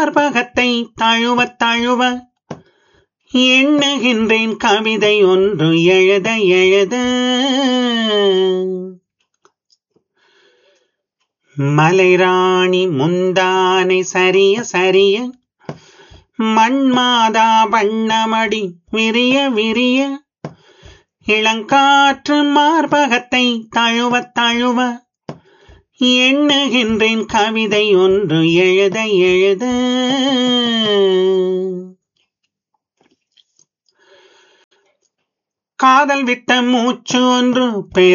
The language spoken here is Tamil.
மார்பகத்தை தழுவ தழுவ எண்ணுகின்றேன் கவிதை ஒன்று எழுத எழுத மலைராணி முந்தானை சரிய சரிய மண்மாதா வண்ணமடி விரிய விரிய இளங்காற்று மார்பகத்தை தழுவ தழுவ எண்ணுகின்றேன் கவிதை ஒன்று எழுத எழுத காதல் விட்ட மூச்சு ஒன்று